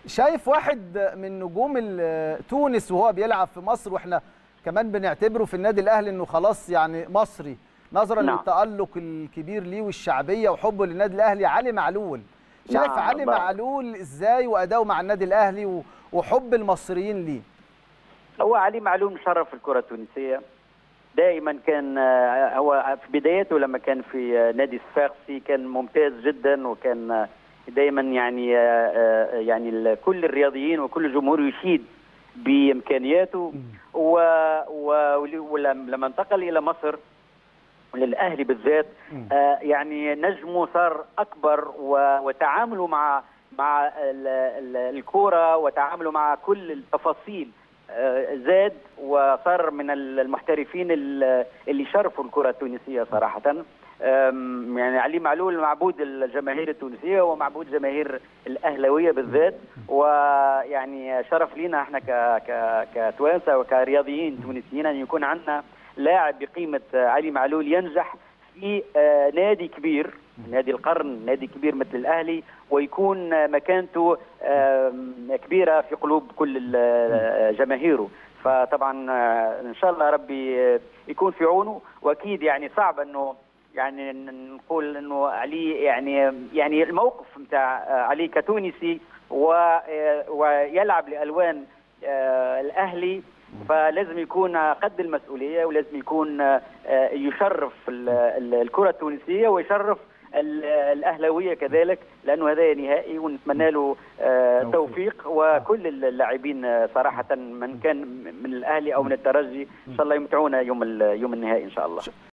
شايف واحد من نجوم ال- تونس وهو بيلعب في مصر واحنا كمان بنعتبره في النادي الاهلي انه خلاص يعني مصري نظرا نعم. للتالق الكبير ليه والشعبيه وحبه للنادي الاهلي علي معلول شايف نعم، علي بقى. معلول ازاي واداؤه مع النادي الاهلي و- وحب المصريين ليه هو علي معلوم مشرف الكره التونسيه دائما كان آه، هو في بدايته لما كان في آه، نادي الصفاقسي كان ممتاز جدا وكان آه، دائما يعني آه، آه، يعني ال- كل الرياضيين وكل الجمهور يشيد بامكانياته و... و... ولما انتقل الى مصر للاهلي بالذات مم. آه يعني نجمه صار اكبر و... وتعامله مع مع ال... ال... الكوره وتعامله مع كل التفاصيل آه زاد وصار من المحترفين ال- اللي شرفوا الكره التونسيه صراحه آم، يعني علي معلول معبود الجماهير التونسيه ومعبود جماهير الاهلاويه بالذات ويعني شرف لينا احنا ك ك كتوانسه وكرياضيين تونسيين ان يكون عندنا لاعب بقيمه علي معلول ينجح في آه، نادي كبير نادي القرن نادي كبير مثل الاهلي ويكون آه، مكانته آم، كبيره في قلوب كل ال- آه، جماهيره فطبعا آه، ان شاء الله ربي آه، يكون في عونه واكيد يعني صعب انه يعني ن- نقول انه علي يعني يعني الموقف نتاع آه، علي كتونسي و- آه، ويلعب لالوان آه، الاهلي فلازم يكون قد المسؤوليه ولازم يكون آه، آه، يشرف ال- ال- الكره التونسيه ويشرف ال- الاهلاويه كذلك لانه هذا نهائي ونتمنى له آه، توفيق. توفيق وكل اللاعبين آه، صراحه من كان من الاهلي او من الترجي ان شاء الله يمتعونا يوم ال- يوم النهائي ان شاء الله